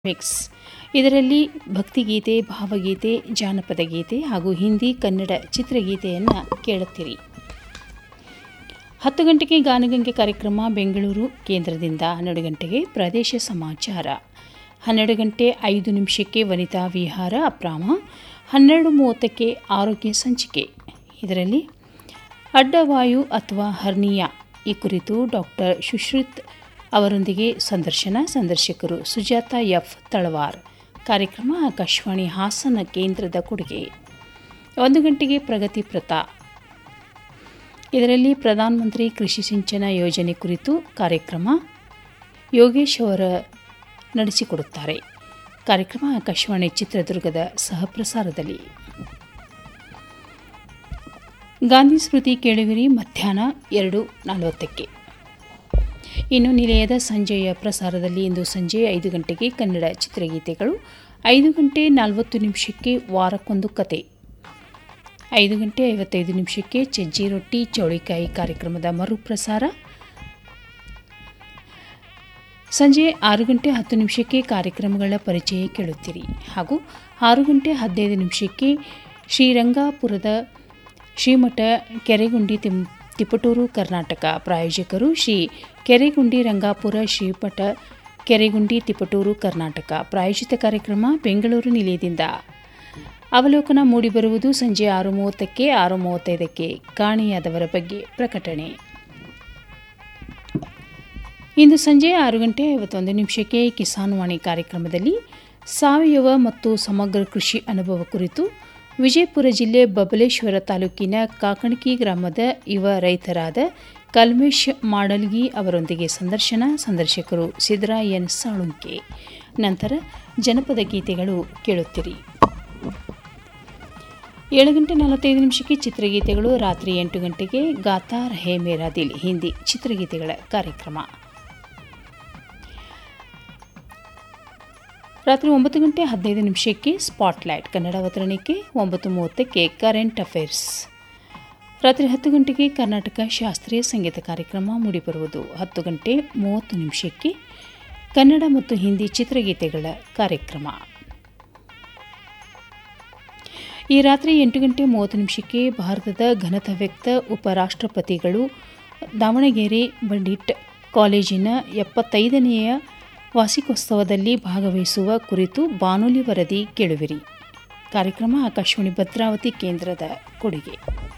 mix ಇದರಲ್ಲಿ ಭಕ್ತಿಗೀತೆ ಭಾವಗೀತೆ ಜಾನಪದ ಗೀತೆ ಹಾಗೂ ಹಿಂದಿ ಕನ್ನಡ ಚಿತ್ರಗೀತೆಯನ್ನು ಕೇಳುತ್ತೀರಿ ಹತ್ತು ಗಂಟೆಗೆ ಗಾನಗಂಗೆ ಕಾರ್ಯಕ್ರಮ ಬೆಂಗಳೂರು ಕೇಂದ್ರದಿಂದ ಹನ್ನೆರಡು ಗಂಟೆಗೆ ಪ್ರದೇಶ ಸಮಾಚಾರ ಹನ್ನೆರಡು ಗಂಟೆ ಐದು ನಿಮಿಷಕ್ಕೆ ವನಿತಾ ವಿಹಾರ ಅಪ್ರಾಮ ಹನ್ನೆರಡು ಮೂವತ್ತಕ್ಕೆ ಆರೋಗ್ಯ ಸಂಚಿಕೆ ಇದರಲ್ಲಿ ಅಡ್ಡವಾಯು ಅಥವಾ ಹರ್ನಿಯಾ ಈ ಕುರಿತು ಡಾಕ್ಟರ್ ಸುಶ್ರುತ್ ಅವರೊಂದಿಗೆ ಸಂದರ್ಶನ ಸಂದರ್ಶಕರು ಸುಜಾತ ಎಫ್ ತಳವಾರ್ ಕಾರ್ಯಕ್ರಮ ಆಕಾಶವಾಣಿ ಹಾಸನ ಕೇಂದ್ರದ ಕೊಡುಗೆ ಒಂದು ಗಂಟೆಗೆ ಪ್ರಗತಿ ಪ್ರತಾ ಇದರಲ್ಲಿ ಪ್ರಧಾನಮಂತ್ರಿ ಕೃಷಿ ಸಿಂಚನ ಯೋಜನೆ ಕುರಿತು ಕಾರ್ಯಕ್ರಮ ಯೋಗೇಶ್ ಅವರ ನಡೆಸಿಕೊಡುತ್ತಾರೆ ಕಾರ್ಯಕ್ರಮ ಆಕಾಶವಾಣಿ ಚಿತ್ರದುರ್ಗದ ಸಹಪ್ರಸಾರದಲ್ಲಿ ಗಾಂಧಿ ಸ್ಮೃತಿ ಕೇಳುವಿರಿ ಮಧ್ಯಾಹ್ನ ಎರಡು ನಲವತ್ತಕ್ಕೆ ಇನ್ನು ನಿಲಯದ ಸಂಜೆಯ ಪ್ರಸಾರದಲ್ಲಿ ಇಂದು ಸಂಜೆ ಐದು ಗಂಟೆಗೆ ಕನ್ನಡ ಚಿತ್ರಗೀತೆಗಳು ಐದು ಗಂಟೆ ನಲವತ್ತು ನಿಮಿಷಕ್ಕೆ ವಾರಕ್ಕೊಂದು ಕತೆ ಐದು ಗಂಟೆ ಐವತ್ತೈದು ನಿಮಿಷಕ್ಕೆ ಚಜ್ಜಿ ರೊಟ್ಟಿ ಚೌಳಿಕಾಯಿ ಕಾರ್ಯಕ್ರಮದ ಮರುಪ್ರಸಾರ ಸಂಜೆ ಆರು ಗಂಟೆ ಹತ್ತು ನಿಮಿಷಕ್ಕೆ ಕಾರ್ಯಕ್ರಮಗಳ ಪರಿಚಯ ಕೇಳುತ್ತೀರಿ ಹಾಗೂ ಆರು ಗಂಟೆ ಹದಿನೈದು ನಿಮಿಷಕ್ಕೆ ಶ್ರೀರಂಗಾಪುರದ ಶ್ರೀಮಠ ಕೆರೆಗುಂಡಿ ತಿಂ ತಿಪಟೂರು ಕರ್ನಾಟಕ ಪ್ರಾಯೋಜಕರು ಶ್ರೀ ಕೆರೆಗುಂಡಿ ರಂಗಾಪುರ ಶ್ರೀಪಟ ಕೆರೆಗುಂಡಿ ತಿಪಟೂರು ಕರ್ನಾಟಕ ಪ್ರಾಯೋಜಿತ ಕಾರ್ಯಕ್ರಮ ಬೆಂಗಳೂರು ನಿಲಯದಿಂದ ಅವಲೋಕನ ಮೂಡಿಬರುವುದು ಸಂಜೆ ಆರು ಮೂವತ್ತಕ್ಕೆ ಆರು ಮೂವತ್ತೈದಕ್ಕೆ ಕಾಣೆಯಾದವರ ಬಗ್ಗೆ ಪ್ರಕಟಣೆ ಇಂದು ಸಂಜೆ ಆರು ಗಂಟೆ ಐವತ್ತೊಂದು ನಿಮಿಷಕ್ಕೆ ಕಿಸಾನ್ ವಾಣಿ ಕಾರ್ಯಕ್ರಮದಲ್ಲಿ ಸಾವಯವ ಮತ್ತು ಸಮಗ್ರ ಕೃಷಿ ಅನುಭವ ಕುರಿತು ವಿಜಯಪುರ ಜಿಲ್ಲೆ ಬಬಲೇಶ್ವರ ತಾಲೂಕಿನ ಕಾಕಣಕಿ ಗ್ರಾಮದ ಯುವ ರೈತರಾದ ಕಲ್ಮೇಶ್ ಮಾಡಲ್ಗಿ ಅವರೊಂದಿಗೆ ಸಂದರ್ಶನ ಸಂದರ್ಶಕರು ಸಿದ್ದರಾಯನ್ ಸಾಳುಂಕೆ ನಂತರ ಜನಪದ ಗೀತೆಗಳು ಕೇಳುತ್ತೀರಿ ಏಳು ಗಂಟೆ ನಲವತ್ತೈದು ನಿಮಿಷಕ್ಕೆ ಚಿತ್ರಗೀತೆಗಳು ರಾತ್ರಿ ಎಂಟು ಗಂಟೆಗೆ ಗಾತಾ ರಹೇ ಮೇರಾ ದಿಲ್ ಹಿಂದಿ ಚಿತ್ರಗೀತೆಗಳ ಕಾರ್ಯಕ್ರಮ ರಾತ್ರಿ ಒಂಬತ್ತು ಗಂಟೆ ಹದಿನೈದು ನಿಮಿಷಕ್ಕೆ ಸ್ಪಾಟ್ಲೈಟ್ ಕನ್ನಡ ಅವತರಣಿಕೆ ಒಂಬತ್ತು ಮೂವತ್ತಕ್ಕೆ ಕರೆಂಟ್ ಅಫೇರ್ಸ್ ರಾತ್ರಿ ಹತ್ತು ಗಂಟೆಗೆ ಕರ್ನಾಟಕ ಶಾಸ್ತ್ರೀಯ ಸಂಗೀತ ಕಾರ್ಯಕ್ರಮ ಮೂಡಿಬರುವುದು ಹತ್ತು ಗಂಟೆ ಮೂವತ್ತು ನಿಮಿಷಕ್ಕೆ ಕನ್ನಡ ಮತ್ತು ಹಿಂದಿ ಚಿತ್ರಗೀತೆಗಳ ಕಾರ್ಯಕ್ರಮ ಈ ರಾತ್ರಿ ಎಂಟು ಗಂಟೆ ಮೂವತ್ತು ನಿಮಿಷಕ್ಕೆ ಭಾರತದ ಘನತ ವ್ಯಕ್ತ ಉಪರಾಷ್ಟ್ರಪತಿಗಳು ದಾವಣಗೆರೆ ಬಂಡಿಟ್ ಕಾಲೇಜಿನ ಎಪ್ಪತ್ತೈದನೆಯ ವಾರ್ಷಿಕೋತ್ಸವದಲ್ಲಿ ಭಾಗವಹಿಸುವ ಕುರಿತು ಬಾನುಲಿ ವರದಿ ಕೇಳುವಿರಿ ಕಾರ್ಯಕ್ರಮ ಆಕಾಶವಾಣಿ ಭದ್ರಾವತಿ ಕೇಂದ್ರದ ಕೊಡುಗೆ